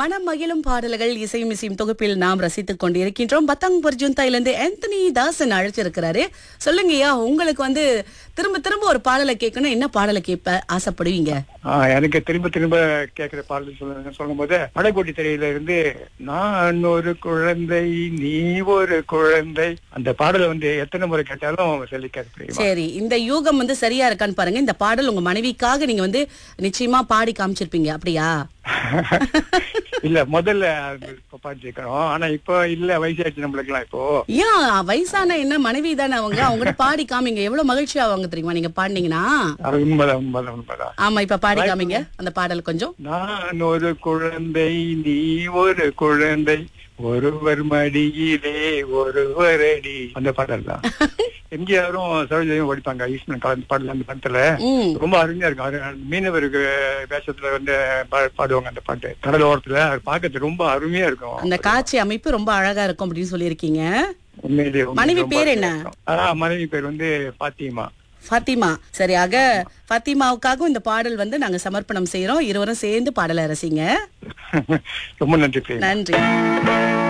மனம் மகிழும் பாடல்கள் இசையும் இசையும் தொகுப்பில் நாம் ரசித்துக் கொண்டிருக்கின்றோம் பத்தாங் பர்ஜுந்தாயிலிருந்து ஆந்தனி தாசன் அழைச்சிருக்கிறாரு சொல்லுங்கய்யா உங்களுக்கு வந்து திரும்ப திரும்ப ஒரு பாடலை கேட்கணும் என்ன பாடலை கேட்ப ஆசைப்படுவீங்க ஆஹ் எனக்கு திரும்ப திரும்ப கேட்கிற பாடல் சொல்ல சொல்லும் போது படைப்போட்டி திரையில இருந்து நான் ஒரு குழந்தை நீ ஒரு குழந்தை அந்த பாடலை வந்து எத்தனை முறை கேட்டாலும் சொல்லி கேட்க சரி இந்த யூகம் வந்து சரியா இருக்கான்னு பாருங்க இந்த பாடல் உங்க மனைவிக்காக நீங்க வந்து நிச்சயமா பாடி காமிச்சிருப்பீங்க அப்படியா இல்ல முதல்ல அது இப்ப பாடிச்சிருக்கிறோம் ஆனா இப்போ இல்ல வயசாச்சு நம்மளுக்கு எல்லாம் இப்போ ஏன் வயசான என்ன மனைவி தானே அவங்க அவங்ககிட்ட பாடி காமிங்க எவ்வளவு மகிழ்ச்சி ஆவாங்க தெரியுமா நீங்க பாடினீங்கன்னா அது உண்மைதான் உண்மைதான் உண்மைதான் ஆமா இப்ப பாடி காமிங்க அந்த பாடல் கொஞ்சம் நான் ஒரு குழந்தை நீ ஒரு குழந்தை ஒருவர் மடியிலே ஒருவர் அடி அந்த பாடல் தான் எம்ஜிஆரும் சரோஜையும் படிப்பாங்க ஈஸ்வரன் கலந்து பாடல அந்த படத்துல ம் ரொம்ப அருமையா இருக்கும் அது மீனவருக்கு வேஷத்துல வந்து பா- பாடுவாங்க அந்த பாட்டு கடல் ஓரத்துல அது பார்க்கறது ரொம்ப அருமையா இருக்கும் அந்த காட்சி அமைப்பு ரொம்ப அழகா இருக்கும் அப்படின்னு சொல்லியிருக்கீங்க உண்மையிலேயே உண்மையிலேயே மனைவி ரொம்ப பேர் அருமையா என்ன? இருக்கும். ஆ, மனைவி பேர் வந்து பாத்திமா ஃபாத்திமா சரியாக ஃபாத்திமாவுக்காகவும் இந்த பாடல் வந்து நாங்க சமர்ப்பணம் செய்யறோம் இருவரும் சேர்ந்து பாடலை ரசிங்க ரொம்ப நன்றி பிரேமா. நன்றி